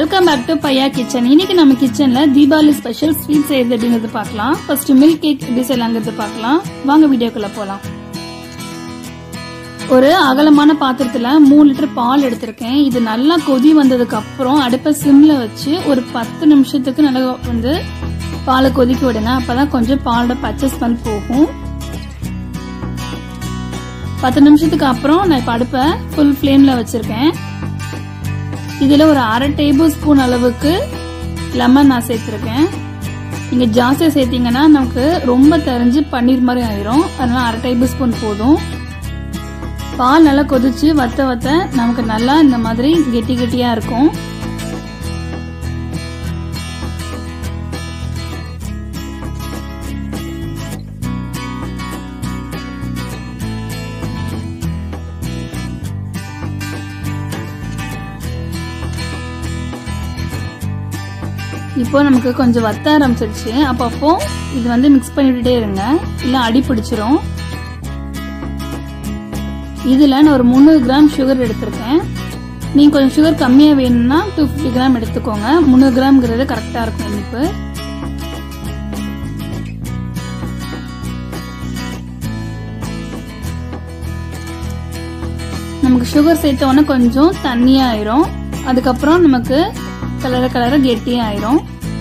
welcome back to Bhaiya kitchen இன்னைக்கு நம்ம கிச்சன்ல தீபாவளி ஸ்பெஷல் ஸ்வீட் செய்யறது அப்படிங்கறது பார்க்கலாம் ஃபர்ஸ்ட் மில்க் கேக் எப்படி செய்யலாங்கிறது பார்க்கலாம் வாங்க வீடியோக்குள்ள போலாம் ஒரு அகலமான பாத்திரத்துல மூணு லிட்டர் பால் எடுத்திருக்கேன் இது நல்லா கொதி வந்ததுக்கு அப்புறம் அடுப்பை சிம்ல வச்சு ஒரு பத்து நிமிஷத்துக்கு நல்லா வந்து பாலை கொதிக்க விடுங்க அப்பதான் கொஞ்சம் பாலோட பச்சை ஸ்மெல் போகும் பத்து நிமிஷத்துக்கு அப்புறம் நான் இப்ப அடுப்பை ஃபுல் ஃப்ளேம்ல வச்சிருக்கேன் இதுல ஒரு அரை டேபிள் ஸ்பூன் அளவுக்கு லெமன் நான் சேர்த்திருக்கேன் நீங்க ஜாஸ்தியா சேர்த்தீங்கன்னா நமக்கு ரொம்ப தெரிஞ்சு பன்னீர் மாதிரி ஆயிரும் அதனால அரை டேபிள் ஸ்பூன் போதும் பால் நல்லா கொதிச்சு வத்த வத்த நமக்கு நல்லா இந்த மாதிரி கெட்டி கெட்டியா இருக்கும் இப்போ நமக்கு கொஞ்சம் வத்த ஆரம்பிச்சிருச்சு அப்பப்போ இது வந்து மிக்ஸ் பண்ணிவிட்டே இருங்க இல்லை அடி பிடிச்சிரும் இதில் நான் ஒரு முந்நூறு கிராம் சுகர் எடுத்திருக்கேன் நீங்கள் கொஞ்சம் சுகர் கம்மியாக வேணும்னா டூ ஃபிஃப்டி கிராம் எடுத்துக்கோங்க முந்நூறு கிராம்ங்கிறது கரெக்டாக இருக்கும் இனிப்பு நமக்கு சுகர் சேர்த்த உடனே கொஞ்சம் தண்ணியாயிரும் அதுக்கப்புறம் நமக்கு கலர கலர கெட்டியாயிரும்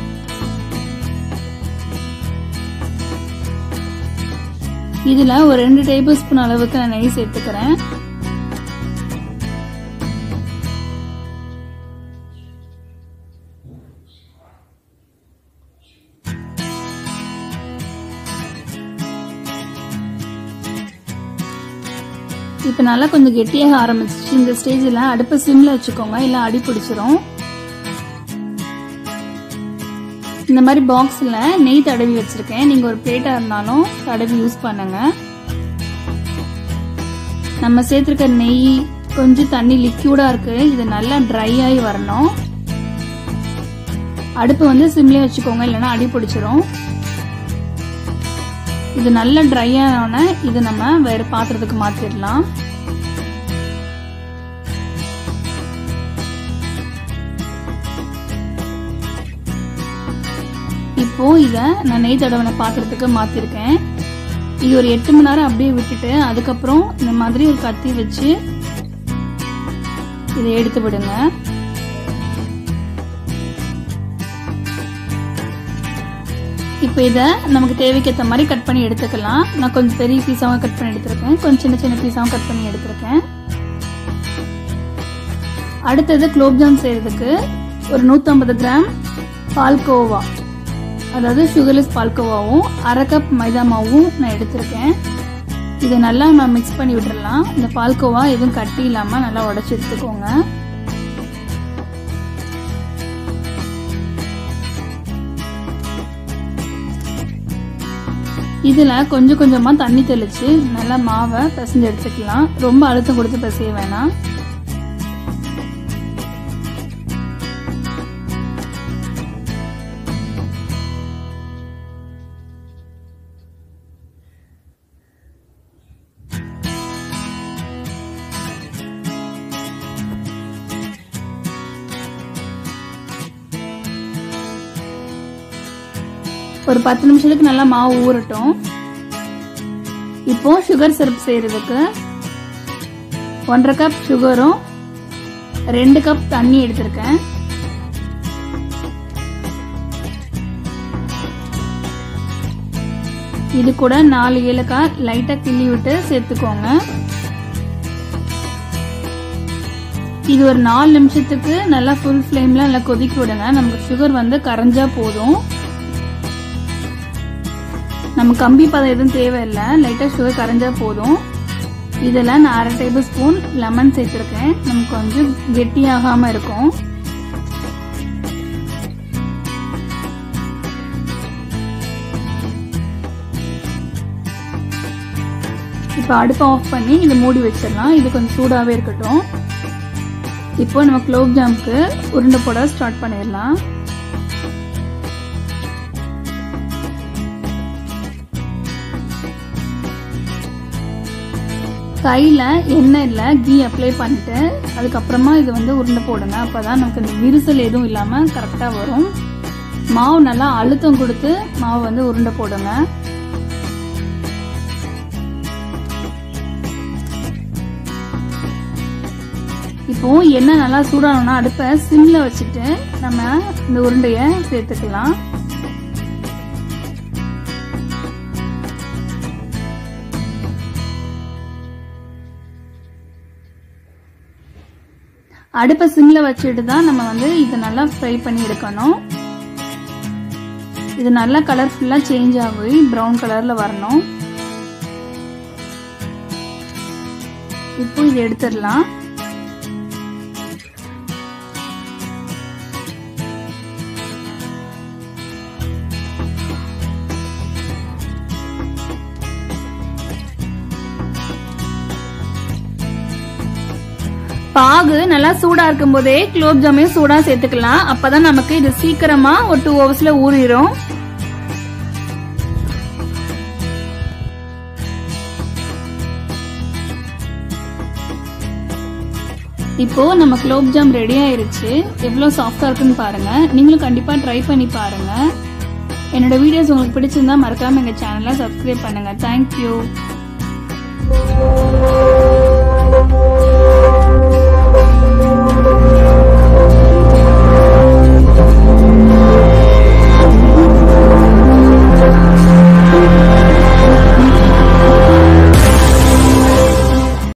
இதுல ஒரு ரெண்டு டேபிள் ஸ்பூன் அளவுக்கு நான் நெய் சேர்த்துக்கிறேன் இப்போ நல்லா கொஞ்சம் கெட்டியாக ஆரம்பிச்சிச்சு இந்த ஸ்டேஜில் அடுப்பை சிம்ல வச்சுக்கோங்க இல்லை அடி பிடிச்சிரும் இந்த மாதிரி பாக்ஸில் நெய் தடவி வச்சிருக்கேன் நீங்கள் ஒரு பிளேட்டாக இருந்தாலும் தடவி யூஸ் பண்ணுங்க நம்ம சேர்த்துருக்க நெய் கொஞ்சம் தண்ணி லிக்யூடாக இருக்கு இது நல்லா ட்ரை ஆகி வரணும் அடுப்பு வந்து சிம்லேயே வச்சுக்கோங்க இல்லைன்னா அடி பிடிச்சிரும் இது நல்லா ட்ரை ஆன இது நம்ம வேற பாத்திரத்துக்கு மாத்திடலாம் இப்போ இத நான் நெய் தடவன பாத்திரத்துக்கு மாத்திருக்கேன் இது ஒரு எட்டு மணி நேரம் அப்படியே விட்டுட்டு அதுக்கப்புறம் இந்த மாதிரி ஒரு கத்தி வச்சு இதை எடுத்து விடுங்க இப்போ இதை நமக்கு தேவைக்கேற்ற மாதிரி கட் பண்ணி எடுத்துக்கலாம் நான் கொஞ்சம் பெரிய பீஸாவும் கட் பண்ணி எடுத்திருக்கேன் கொஞ்சம் சின்ன சின்ன பீஸாவும் கட் பண்ணி எடுத்திருக்கேன் அடுத்தது குலோப்ஜாம் செய்யறதுக்கு ஒரு நூற்றம்பது கிராம் பால்கோவா அதாவது சுகர்லெஸ் பால்கோவாவும் அரை கப் மைதா மாவும் நான் எடுத்திருக்கேன் இதை நல்லா நம்ம மிக்ஸ் பண்ணி விட்டுறலாம் இந்த பால்கோவா எதுவும் கட்டி இல்லாமல் நல்லா உடச்சி எடுத்துக்கோங்க இதில் கொஞ்சம் கொஞ்சமாக தண்ணி தெளித்து நல்லா மாவை பிசைஞ்சு எடுத்துக்கலாம் ரொம்ப அழுத்தம் கொடுத்து பிசைய வேணாம் ஒரு பத்து நிமிஷத்துக்கு நல்லா மாவு ஊறட்டும் இப்போ சுகர் சிரப் செய்யறதுக்கு ஒன்றரை கப் சுகரும் ரெண்டு கப் தண்ணி எடுத்திருக்கேன் இது கூட நாலு ஏலக்காய் லைட்டா கிள்ளி விட்டு சேர்த்துக்கோங்க இது ஒரு நாலு நிமிஷத்துக்கு நல்லா ஃபுல் ஃப்ளேம்ல நல்லா கொதிக்க விடுங்க நமக்கு சுகர் வந்து கரைஞ்சா போதும் நம்ம கம்பி பதம் எதுவும் தேவையில்லை லைட்டாக சுகர் கரைஞ்சா போதும் இதில் நான் அரை டேபிள் ஸ்பூன் லெமன் சேர்த்துருக்கேன் நமக்கு கொஞ்சம் கெட்டியாகாமல் இருக்கும் இப்போ அடுப்பை ஆஃப் பண்ணி இதை மூடி வச்சிடலாம் இது கொஞ்சம் சூடாகவே இருக்கட்டும் இப்போ நம்ம குலோப் ஜாமுக்கு உருண்டை போட ஸ்டார்ட் பண்ணிடலாம் கையில் எண்ணெய் இல்லை கீ அப்ளை பண்ணிட்டு அதுக்கப்புறமா இது வந்து உருண்டை போடுங்க அப்போ தான் நமக்கு இந்த விரிசல் எதுவும் இல்லாமல் கரெக்டாக வரும் மாவு நல்லா அழுத்தம் கொடுத்து மாவு வந்து உருண்டை போடுங்க இப்போ எண்ணெய் நல்லா சூடானோன்னா அடுப்பை சிம்ல வச்சுட்டு நம்ம இந்த உருண்டைய சேர்த்துக்கலாம் அடுப்பை சிம்ல வச்சுட்டு தான் நம்ம வந்து இதை நல்லா ஃப்ரை பண்ணி எடுக்கணும் இது நல்லா கலர்ஃபுல்லா சேஞ்ச் ஆகி ப்ரௌன் கலர்ல வரணும் இப்போ இது எடுத்துடலாம் பாகு நல்லா சூடா இருக்கும் போதே குலோப் ஜாமையும் சூடா சேர்த்துக்கலாம் அப்பதான் நமக்கு இது சீக்கிரமா ஒரு டூ ஹவர்ஸ்ல ஊறிடும் இப்போ நம்ம குலோப் ஜாம் ரெடி ஆயிருச்சு எவ்வளோ சாஃப்டா இருக்குன்னு பாருங்க நீங்களும் கண்டிப்பா ட்ரை பண்ணி பாருங்க என்னோட வீடியோஸ் உங்களுக்கு பிடிச்சிருந்தா மறக்காம எங்க சேனலை சப்ஸ்கிரைப் பண்ணுங்க தேங்க்யூ